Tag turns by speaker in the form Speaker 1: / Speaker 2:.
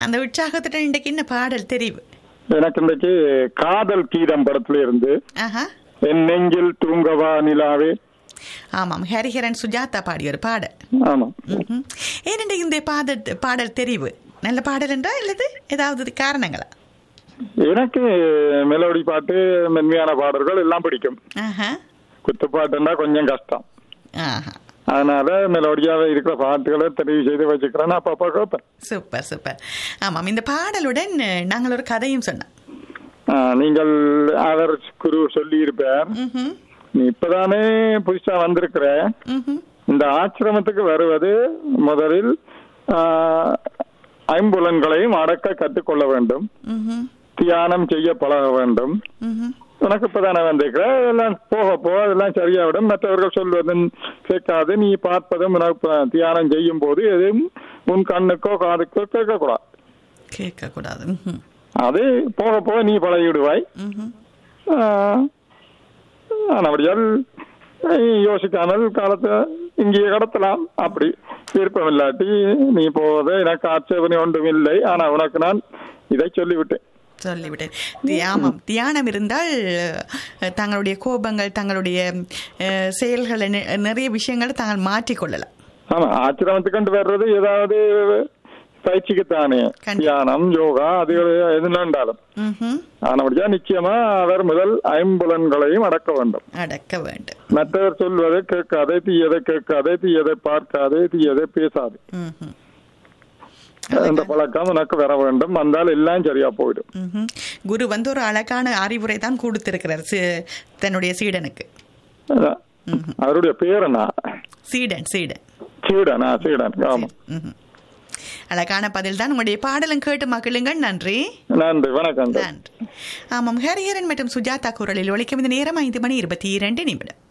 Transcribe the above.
Speaker 1: அந்த உற்சாகத்துடன் இன்றைக்கு என்ன பாடல் தெரிவு
Speaker 2: எனக்கு இன்றைக்கு காதல் கீதம் படத்துல இருந்து
Speaker 1: ஆஹா
Speaker 2: என் நெஞ்சில் தூங்கவா நிலாவே
Speaker 1: ஆமாம் ஹரிஹரன் சுஜாதா பாடிய ஒரு பாடல்
Speaker 2: ஆமா
Speaker 1: ம்ஹும். ஏனென்று இந்த பாடல் பாடல் தெரிவு நல்ல பாடல் என்றா இல்லது ஏதாவது காரணங்களா
Speaker 2: எனக்கு மெலோடி பாட்டு மென்மையான பாடல்கள் எல்லாம் பிடிக்கும்
Speaker 1: ஆஹா
Speaker 2: குத்துப்பாட்டுன்னா கொஞ்சம் கஷ்டம்
Speaker 1: ஆஹா
Speaker 2: அதனால மெலோடியாவே இருக்கிற பாட்டுகளை தெரிவு செய்து வச்சுக்கிறேன் அப்பப்போ கேட்பேன்
Speaker 1: சூப்பர் சூப்பர் ஆமாம் இந்த பாடலுடன் அஹ், நாங்கள் ஒரு கதையும் சொன்னோம்
Speaker 2: ஆ, நீங்கள் அவர் குரு சொல்லி இருப்பார்
Speaker 1: ம்ஹும்.
Speaker 2: நீ இப்பதானே புதுசா வந்திருக்கிற
Speaker 1: ம்ஹும்.
Speaker 2: இந்த ஆசிரமத்துக்கு வருவது முதலில் ஆ, ஐம்புலன்களையும் அடக்க கற்றுக்கொள்ள வேண்டும்
Speaker 1: ம்ஹும்.
Speaker 2: தியானம் செய்ய பழக வேண்டும்
Speaker 1: ம்ஹும்.
Speaker 2: உனக்கு இப்பதானே வந்திருக்கிற எல்லாம் போக போக அதெல்லாம் சரியாவிடும் மற்றவர்கள் சொல்வதும் கேட்காது நீ பார்ப்பதும் உனக்கு ப- தியானம் செய்யும் போது எதுவும் உன் கண்ணுக்கோ காதுக்கோ கேட்கக்கூடாது
Speaker 1: கேட்கக்கூடாது ம்ஹும்.
Speaker 2: அது போக போக நீ பழகிவிடுவாய்
Speaker 1: ம்ஹும்.
Speaker 2: ஆனபடியால் யோசிக்காமல் காலத்தை இங்கேயே கடத்தலாம் அப்படி விருப்பம் இல்லாட்டி நீ போவதை எனக்கு ஆட்சேபனை ஒன்றும் இல்லை ஆனா உனக்கு நான் இதை சொல்லிவிட்டேன்
Speaker 1: சொல்லிவிட்டேன் தி- ஆமாம் தியானம் இருந்தால் அஹ், தங்களுடைய கோபங்கள் தங்களுடைய அஹ், செயல்களை நி- நிறைய விஷயங்களை தாங்கள் மாற்றிக்கொள்ளலாம்
Speaker 2: ஆமா ஆச்சிரமத்துக்கு கொண்டு வர்றது ஏதாவது பயிற்சிக்குத்தானே
Speaker 1: கண்டி-
Speaker 2: தியானம் யோகா அது எது வேண்டாலும்
Speaker 1: ம்ஹும்.
Speaker 2: ஆனபடியா நிச்சயமா அவர் முதல் ஐம்புலன்களையும் அடக்க வேண்டும்
Speaker 1: அடக்க வேண்டும்
Speaker 2: மற்றவர் சொல்வதை கேட்காதே தீயதை கேட்காதே தீயதை பார்க்காதே தீயதை பேசாதே
Speaker 1: ம்ஹும்.
Speaker 2: இந்த பழக்கம் உனக்கு வர வேண்டும் வந்தால் எல்லாம் சரியா போயிடும்
Speaker 1: ம்ஹும். குரு வந்து ஒரு அழகான அறிவுரை தான் கொடுத்திருக்கிறார் சி- தன்னுடைய சீடனுக்கு
Speaker 2: அதான். அவருடைய பேர் என்ன
Speaker 1: சீடன் சீடன்
Speaker 2: சீடனா சீடன் ஆமா
Speaker 1: ம்ஹும். அழகான பதில் தான் உங்களுடைய பாடலும் கேட்டு மகிழுங்கள் நன்றி
Speaker 2: நன்றி வணக்கம்
Speaker 1: நன்றி ஆமாம் ஹரிஹரன் மற்றும் சுஜாதா குரலில் ஒழிக்கும் இந்த நேரம் ஐந்து மணி இருபத்தி இரண்டு நிமிடம்